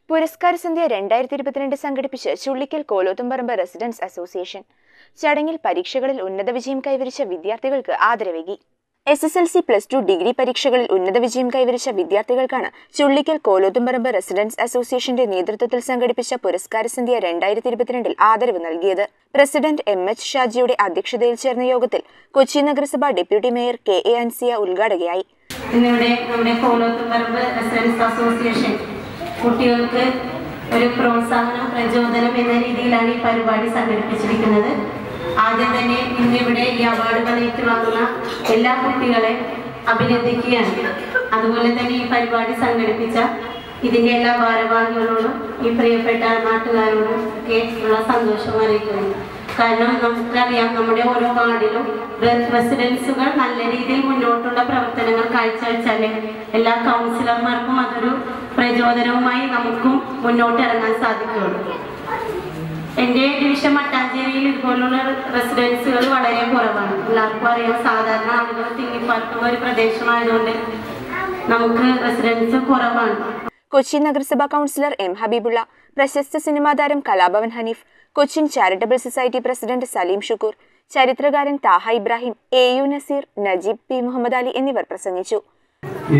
പുരസ്കാര സന്ധ്യ രണ്ടായിരത്തി ഇരുപത്തിരണ്ട് സംഘടിപ്പിച്ച് ചുള്ളിക്കൽ കോലോത്തുംപറമ്പ് റെസിഡൻസ് അസോസിയേഷൻ ചടങ്ങിൽ പരീക്ഷകളിൽ ഉന്നത വിജയം കൈവരിച്ച വിദ്യാർത്ഥികൾക്ക് ആദരവേകി S S L C plus two degree പരീക്ഷകളിൽ ഉന്നത വിജയം കൈവരിച്ച വിദ്യാർത്ഥികൾക്കാണ് ചുള്ളിക്കൽ കോലോത്തുംപറമ്പ് റെസിഡൻസ് അസോസിയേഷന്റെ നേതൃത്വത്തിൽ സംഘടിപ്പിച്ച പുരസ്കാര സന്ധ്യ രണ്ടായിരത്തി ഇരുപത്തിരണ്ടിൽ ആദരവ് നൽകിയത് പ്രസിഡന്റ് എം എച്ച് ഷാജിയുടെ അധ്യക്ഷതയിൽ ചേർന്ന യോഗത്തിൽ കൊച്ചി നഗരസഭ deputy mayor K A Ansiya ഉദ്ഘാടകയായി ഇന്നിവിടെ നമ്മുടെ കോലോത്തുംപറമ്പ് റെസിഡൻസ് അസോസിയേഷൻ കുട്ടികൾക്ക് ഒരു പ്രോത്സാഹനം പ്രചോദനം എന്ന രീതിയിലാണ് ഈ പരിപാടി സംഘടിപ്പിച്ചിരിക്കുന്നത് ആദ്യം തന്നെ ഇന്നിവിടെ ഈ അവാർഡുകൾ ഏറ്റുവാങ്ങുന്ന എല്ലാ കുട്ടികളെ അഭിനന്ദിക്കുകയാണ് അതുപോലെ തന്നെ ഈ പരിപാടി സംഘടിപ്പിച്ച ഇതിന്റെ എല്ലാ ഭാരവാഹികളോടും ഈ പ്രിയപ്പെട്ട നാട്ടുകാരോടും ഒക്കെ ഉള്ള സന്തോഷം അറിയിക്കുന്നു കാരണം നമുക്കറിയാം നമ്മുടെ ഓരോ വാർഡിലും റെസിഡൻസുകൾ നല്ല രീതിയിൽ മുന്നോട്ടുള്ള പ്രവർത്തനങ്ങൾ കാഴ്ചവെച്ചാൽ എല്ലാ കൗൺസിലർമാർക്കും അതൊരു പ്രചോദനവുമായി നമുക്കും മുന്നോട്ട് ഇറങ്ങാൻ സാധിക്കുകയുള്ളൂ എൻ്റെ ഡിവിഷൻ മട്ടാഞ്ചേരിയിൽ ഇതുപോലുള്ള റെസിഡൻസുകൾ വളരെ കുറവാണ് എല്ലാവർക്കും അറിയാം സാധാരണ ആളുകൾ തിങ്ങിപ്പാർക്കുന്ന ഒരു പ്രദേശമായതുകൊണ്ട് നമുക്ക് റെസിഡൻസ് കുറവാണ് കൊച്ചി നഗരസഭാ കൗൺസിലർ എം ഹബീബുള്ള പ്രശസ്ത സിനിമാ താരം Kalabhavan Haneef Cochin charitable society president Saleem Shukoor ചരിത്രകാരൻ Thaha Ibrahim A U Naseer Najeeb P Muhammad Ali എന്നിവർ പ്രസംഗിച്ചു ഈ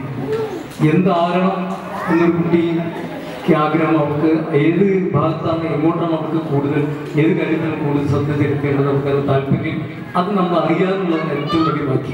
എന്താകണം എന്നൊരു കുട്ടിക്ക് ആഗ്രഹം അവർക്ക് ഏത് ഭാഗത്താണ് എങ്ങോട്ടാണ് അവർക്ക് കൂടുതൽ ഏത് കാര്യത്തിലാണ് കൂടുതൽ ശ്രദ്ധ ചെലുത്തേണ്ടത് അവർക്ക് അത് താല്പര്യം അത് നമ്മൾ അറിയാനുള്ളതാണ് ഏറ്റവും വലിയ ബാക്കി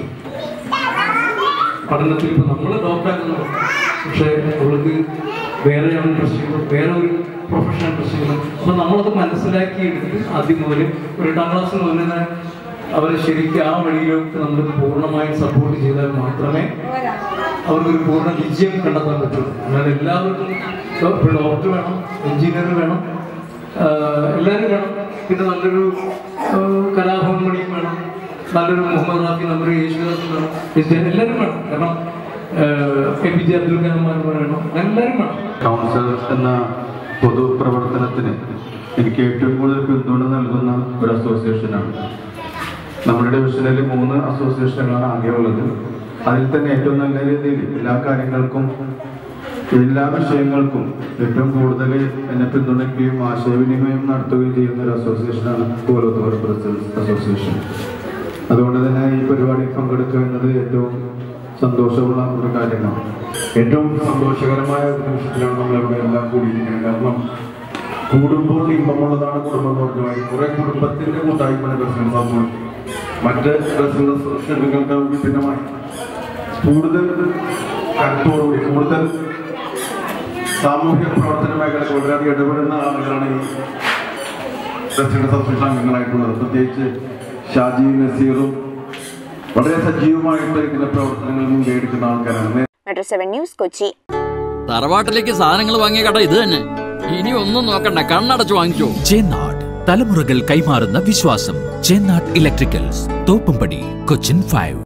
പഠനത്തിൽ ഇപ്പോൾ നമ്മൾ ഡോക്ടറാക്കുന്നു പക്ഷേ അവൾക്ക് വേറെയാണ് ഇൻട്രസ്റ്റ് ചെയ്യുന്നത് വേറെ ഒരു പ്രൊഫഷൻ ഇൻട്രസ്റ്റ് ചെയ്യുന്നത് അപ്പോൾ നമ്മളത് മനസ്സിലാക്കിയെടുത്ത് ആദ്യം മുതൽ ഒരു എട്ടാം ക്ലാസ് മുതൽ തന്നെ അവരെ ശരിക്കും ആ വഴിയിലേക്ക് നമ്മൾ പൂർണ്ണമായും സപ്പോർട്ട് ചെയ്താൽ മാത്രമേ അവർക്കൊരു പൂർണ്ണ വിജയം കണ്ടെത്താൻ പറ്റുള്ളൂ അല്ലാതെ എല്ലാവർക്കും ഇപ്പോൾ ഡോക്ടർ വേണം എഞ്ചിനീയർ വേണം ആഹ് എല്ലാവരും വേണം പിന്നെ നല്ലൊരു ആഹ് കലാഭവൻ മണിയും വേണം നല്ലൊരു മുഹമ്മദ് റാഫി നല്ലൊരു യേശുദാസും വേണം ക്രിസ്ത്യൻ എല്ലാവരും വേണം കാരണം ആഹ് A P J Abdul Kalam വേണം എല്ലാവരും വേണം കൗൺസിലർ എന്ന പൊതുപ്രവർത്തനത്തിന് എനിക്ക് ഏറ്റവും കൂടുതൽ പിന്തുണ നൽകുന്ന ഒരു അസോസിയേഷനാണ് നമ്മുടെ ഡിവിഷനിൽ മൂന്ന് അസോസിയേഷനുകളാണ് ആകെ ഉള്ളത് അതിൽ തന്നെ ഏറ്റവും നല്ല രീതിയിൽ എല്ലാ കാര്യങ്ങൾക്കും എല്ലാ വിഷയങ്ങൾക്കും ഏറ്റവും കൂടുതൽ എന്നെ പിന്തുണയ്ക്കുകയും ആശയവിനിമയം നടത്തുകയും ചെയ്യുന്ന ഒരു അസോസിയേഷനാണ് കോലോത്തോർ പ്രസിഡൻസ് അസോസിയേഷൻ അതുകൊണ്ട് തന്നെ ഈ പരിപാടിയിൽ പങ്കെടുക്കുക എന്നത് ഏറ്റവും സന്തോഷമുള്ള ഒരു കാര്യമാണ് ഏറ്റവും സന്തോഷകരമായ ഒരു നിമിഷത്തിലാണ് നമ്മൾ ഇവിടെ എല്ലാം കൂടിയിരിക്കുന്നത് കാരണം കൂടുമ്പോൾ ഇമ്പമുള്ളതാണ് കുടുംബം എന്ന് പറഞ്ഞാൽ കുറെ കുടുംബത്തിന്റെ കൂട്ടായ്മ റെസിഡൻസ് ആകുമ്പോൾ മറ്റ് റെസിഡൻസ് ഷെഡുകൾക്ക് വിഭിന്നമായി കൂടുതൽ കരുത്തോടുകൂടി കൂടുതൽ സാമൂഹ്യ പ്രവർത്തന മേഖലയിൽ വളരെയധികം ഇടപെടുന്ന ആളുകളാണ് ഈ റെസിഡൻസ് അസോസിയേഷൻ അംഗങ്ങളായിട്ടുള്ളത് പ്രത്യേകിച്ച് ഷാജി നസീറും വളരെ സജീവമായിട്ട് ഇതിന്റെ പ്രവർത്തനങ്ങളിൽ മുൻകൈയെടുക്കുന്ന ആൾക്കാരാണ് മെട്രോ സെവൻ ന്യൂസ് കൊച്ചി തറവാട്ടിലേക്ക് സാധനങ്ങൾ വാങ്ങിയ കട ഇത് തന്നെ ഇനി ഒന്നും നോക്കണ്ട കണ്ണടച്ച് വാങ്ങിച്ചോ ചേന്നാട് തലമുറകൾ കൈമാറുന്ന വിശ്വാസം Chennad electricals Thoppumpady Cochin five